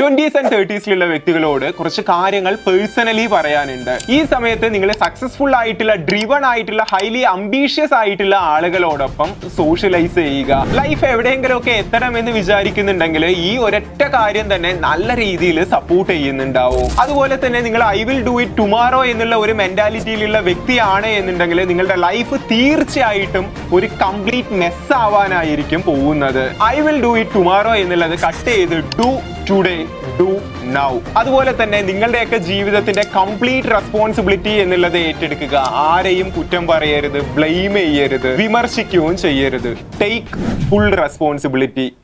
twenties and തേർട്ടീസിലുള്ള വ്യക്തികളോട് കുറച്ച് കാര്യങ്ങൾ personally പറയാനുണ്ട് ഈ സമയത്ത് നിങ്ങൾ സക്സസ്ഫുൾ ആയിട്ടുള്ള ഡ്രിവൺ ആയിട്ടുള്ള ഹൈലി അംബീഷ്യസ് ആയിട്ടുള്ള ആളുകളോടൊപ്പം സോഷ്യലൈസ് ചെയ്യുക ലൈഫ് എവിടെയെങ്കിലും ഒക്കെ എത്തണമെന്ന് വിചാരിക്കുന്നുണ്ടെങ്കിൽ ഈ ഒരൊറ്റ കാര്യം തന്നെ നല്ല രീതിയിൽ സപ്പോർട്ട് ചെയ്യുന്നുണ്ടാവും അതുപോലെ തന്നെ നിങ്ങൾ I will do it tomorrow എന്നുള്ള ഒരു മെന്റാലിറ്റിയിലുള്ള വ്യക്തിയാണ് എന്നുണ്ടെങ്കിൽ നിങ്ങളുടെ ലൈഫ് തീർച്ചയായിട്ടും ഒരു കംപ്ലീറ്റ് മെസ് ആവാനായിരിക്കും പോകുന്നത് I will do it tomorrow എന്നുള്ളത് കട്ട് ചെയ്ത് ഡു ടുഡേ ഡു നൗ അതുപോലെ തന്നെ നിങ്ങളുടെയൊക്കെ ജീവിതത്തിന്റെ കംപ്ലീറ്റ് റെസ്പോൺസിബിലിറ്റി എന്നുള്ളത് ഏറ്റെടുക്കുക ആരെയും കുറ്റം പറയരുത് ബ്ലെയിം ചെയ്യരുത് വിമർശിക്കുകയും ചെയ്യരുത് ടേക്ക് ഫുൾ റെസ്പോൺസിബിലിറ്റി